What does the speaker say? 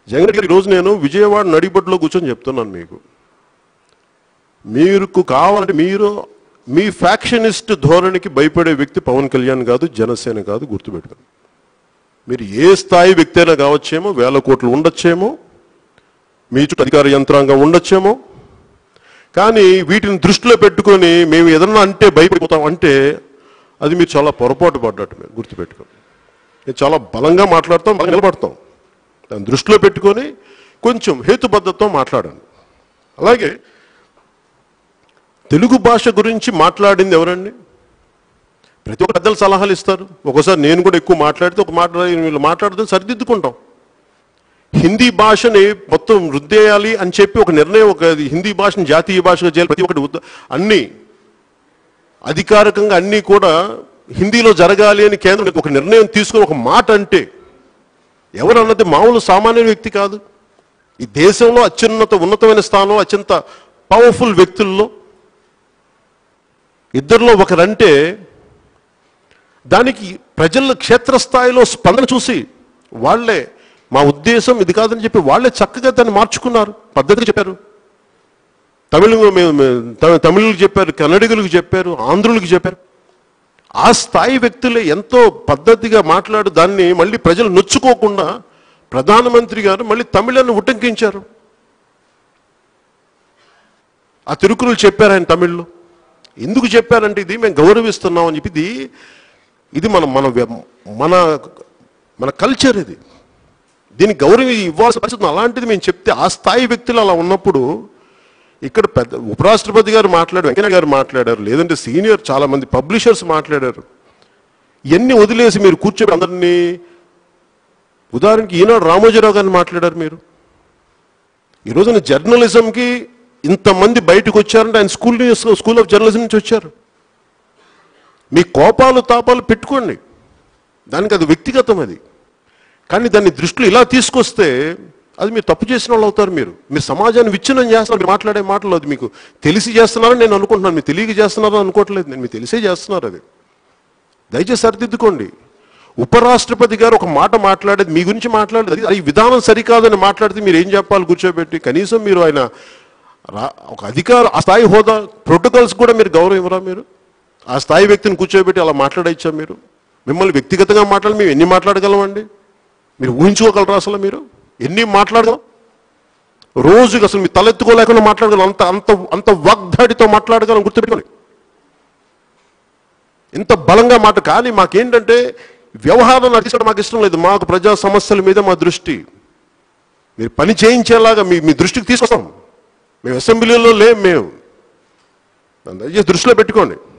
జగన్ రెడ్డి గారు ఈరోజు నేను విజయవాడ నడిబొడ్లో కూర్చొని చెప్తున్నాను మీకు మీకు కావాలంటే మీరు మీ ఫ్యాక్షనిస్ట్ ధోరణికి భయపడే వ్యక్తి పవన్ కళ్యాణ్ కాదు జనసేన కాదు గుర్తుపెట్టుకోండి మీరు ఏ స్థాయి వ్యక్తి అయినా కావచ్చేమో వేల కోట్లు ఉండొచ్చేమో మీ చుట్టూ అధికార యంత్రాంగం ఉండొచ్చేమో కానీ వీటిని దృష్టిలో పెట్టుకొని మేము ఏదన్నా అంటే భయపడిపోతాం అంటే అది మీరు చాలా పొరపాటు పడ్డట్టు మీరు గుర్తుపెట్టుకోండి నేను చాలా బలంగా మాట్లాడతాం బలంగా నిలబడతాం దాన్ని దృష్టిలో పెట్టుకొని కొంచెం హేతుబద్ధతతో మాట్లాడాను అలాగే తెలుగు భాష గురించి మాట్లాడింది ఎవరండి ప్రతి ఒక్క పెద్దలు సలహాలు ఇస్తారు ఒకసారి నేను కూడా ఎక్కువ మాట్లాడితే ఒక మాట వీళ్ళు మాట్లాడితే సరిదిద్దుకుంటాం హిందీ భాషని మొత్తం రుద్దేయాలి అని చెప్పి ఒక నిర్ణయం ఒక హిందీ భాషను జాతీయ భాషగా చేయాలి ప్రతి ఒక్కటి ఉద్ద- అన్ని అధికారికంగా అన్నీ కూడా హిందీలో జరగాలి అని కేంద్రం ఒక నిర్ణయం తీసుకుని ఒక మాట అంటే ఎవరు అన్నది మామూలు సామాన్య వ్యక్తి కాదు ఈ దేశంలో అత్యున్నత ఉన్నతమైన స్థానంలో అత్యంత పవర్ఫుల్ వ్యక్తుల్లో ఇద్దరిలో ఒకరంటే దానికి ప్రజల క్షేత్రస్థాయిలో స్పందన చూసి వాళ్ళే మా ఉద్దేశం ఇది కాదని చెప్పి వాళ్ళే చక్కగా దాన్ని మార్చుకున్నారు పద్ధతిగా చెప్పారు తమిళ మేము మేము త- తమిళులకు చెప్పారు కన్నడిగులకు చెప్పారు ఆంధ్రులకు చెప్పారు ఆ స్థాయి వ్యక్తులే ఎంతో పద్ధతిగా మాట్లాడు దాన్ని మళ్ళీ ప్రజలు నొచ్చుకోకుండా ప్రధానమంత్రి గారు మళ్ళీ తమిళను ఉటంకించారు ఆ తిరుకురులు చెప్పారు ఆయన తమిళ్లో ఎందుకు చెప్పారంటే ఇది మేము గౌరవిస్తున్నాం అని చెప్పి ఇది ఇది మన మన వ్య- మన మన కల్చర్ ఇది దీనికి గౌరవం ఇవ్వాల్సిన పరిస్థితి ఉంది. అలాంటిది మేము చెప్తే ఆ స్థాయి వ్యక్తులు అలా ఉన్నప్పుడు ఇక్కడ పెద్ద ఉపరాష్ట్రపతి గారు మాట్లాడారు వెంకయ్య గారు మాట్లాడారు లేదంటే సీనియర్ చాలా మంది పబ్లిషర్స్ మాట్లాడారు ఇవన్నీ వదిలేసి మీరు కూర్చొని అందరినీ ఉదాహరణకి ఈనాడు రామోజీరావు గారిని మాట్లాడారు మీరు ఈ రోజున జర్నలిజంకి ఇంతమంది బయటకు వచ్చారంటే ఆయన స్కూల్ నుంచి- స్కూల్ ఆఫ్ జర్నలిజం నుంచి వచ్చారు మీ కోపాలు తాపాలు పెట్టుకోండి దానికి అది వ్యక్తిగతం అది కానీ దాన్ని దృష్టిలో ఇలా తీసుకొస్తే అది మీరు తప్పు చేసిన వాళ్ళు అవుతారు మీరు మీరు సమాజాన్ని విచ్ఛిన్నం చేస్తున్నారు మీరు మాట్లాడే మాటలు అది మీకు తెలిసి చేస్తున్నారని నేను అనుకుంటున్నాను మీరు తెలియక చేస్తున్నారని అనుకోవట్లేదు నేను మీరు తెలిసే చేస్తున్నారు అది దయచేసి సరిదిద్దుకోండి ఉపరాష్ట్రపతి గారు ఒక మాట మాట్లాడేది మీ గురించి మాట్లాడేది అది- అది విధానం సరికాదని మాట్లాడితే మీరు ఏం చెప్పాలి కూర్చోబెట్టి కనీసం మీరు ఆయన రా- ఒక అధికార ఆ స్థాయి హోదా ప్రోటోకాల్స్ కూడా మీరు గౌరవం ఇవ్వరా మీరు ఆ స్థాయి వ్యక్తిని కూర్చోబెట్టి అలా మాట్లాడచ్చా మీరు మిమ్మల్ని వ్యక్తిగతంగా మాట్లాడి మేము ఎన్ని మాట్లాడగలమండి మీరు ఊహించుకోగలరా అసలు మీరు ఎన్ని మాట్లాడగలం రోజుకి అసలు మీ తలెత్తుకోలేకుండా మాట్లాడగలం అంత అంత అంత వాగ్దాడితో మాట్లాడగలం గుర్తుపెట్టుకోండి ఇంత బలంగా మాట కానీ మాకేంటంటే వ్యవహారం నడిచడం మాకు ఇష్టం లేదు మాకు ప్రజా సమస్యల మీద మా దృష్టి మీరు పని చేయించేలాగా మీ మీ దృష్టికి తీసుకొస్తాం మేము అసెంబ్లీలో లేం మేము దాన్ని దయచేసి దృష్టిలో పెట్టుకోండి